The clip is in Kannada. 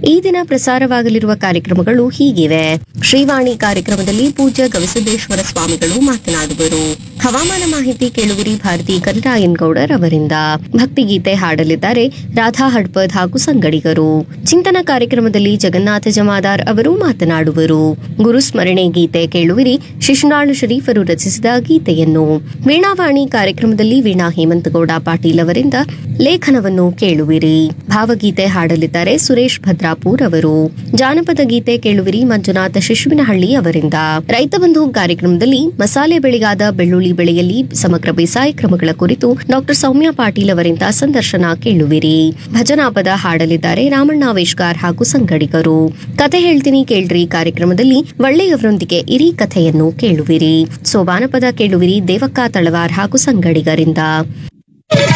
ಈ ದಿನ ಪ್ರಸಾರವಾಗಲಿರುವ ಕಾರ್ಯಕ್ರಮಗಳು ಹೀಗಿವೆ ಶ್ರೀವಾಣಿ ಕಾರ್ಯಕ್ರಮದಲ್ಲಿ ಪೂಜ್ಯ ಗವಿಸಿದ್ದೇಶ್ವರ ಸ್ವಾಮಿಗಳು ಮಾತನಾಡುವರು ಹವಾಮಾನ ಮಾಹಿತಿ ಕೇಳುವಿರಿ ಭಾರತಿ ಕರಿರಾಯನ್ ಗೌಡರ್ ಅವರಿಂದ ಭಕ್ತಿಗೀತೆ ಹಾಡಲಿದ್ದಾರೆ ರಾಧಾ ಹಡ್ಪದ್ ಹಾಗೂ ಸಂಗಡಿಗರು ಚಿಂತನ ಕಾರ್ಯಕ್ರಮದಲ್ಲಿ ಜಗನ್ನಾಥ ಜಮಾದಾರ್ ಅವರು ಮಾತನಾಡುವರು ಗುರುಸ್ಮರಣೆ ಗೀತೆ ಕೇಳುವಿರಿ ಶಿಶುನಾಳು ಶರೀಫರು ರಚಿಸಿದ ಗೀತೆಯನ್ನು ವೀಣಾವಾಣಿ ಕಾರ್ಯಕ್ರಮದಲ್ಲಿ ವೀಣಾ ಹೇಮಂತಗೌಡ ಪಾಟೀಲ್ ಅವರಿಂದ ಲೇಖನವನ್ನು ಕೇಳುವಿರಿ ಭಾವಗೀತೆ ಹಾಡಲಿದ್ದಾರೆ ಸುರೇಶ್ ಭದ್ರಾಪುರ್ ಅವರು ಜಾನಪದ ಗೀತೆ ಕೇಳುವಿರಿ ಮಂಜುನಾಥ ಶಿಶುವಿನಹಳ್ಳಿ ಅವರಿಂದ ರೈತ ಬಂಧು ಕಾರ್ಯಕ್ರಮದಲ್ಲಿ ಮಸಾಲೆ ಬೆಳೆಗಾದ ಬೆಳ್ಳುಳ್ಳಿ ಬೆಳೆಯಲ್ಲಿ ಸಮಗ್ರ ಬೇಸಾಯ ಕ್ರಮಗಳ ಕುರಿತು ಡಾಕ್ಟರ್ ಸೌಮ್ಯ ಪಾಟೀಲ್ ಅವರಿಂದ ಸಂದರ್ಶನ ಕೇಳುವಿರಿ ಭಜನಾ ಪದ ಹಾಡಲಿದ್ದಾರೆ ರಾಮಣ್ಣ ವೇಶ್ಗಾರ್ ಹಾಗೂ ಸಂಗಡಿಗರು ಕತೆ ಹೇಳ್ತೀನಿ ಕೇಳ್ರಿ ಕಾರ್ಯಕ್ರಮದಲ್ಲಿ ಒಳ್ಳೆಯವರೊಂದಿಗೆ ಇರಿ ಕಥೆಯನ್ನು ಕೇಳುವಿರಿ ಸೋಬಾನಪದ ಕೇಳುವಿರಿ ದೇವಕ್ಕ ತಳವಾರ್ ಹಾಗೂ ಸಂಗಡಿಗರಿಂದ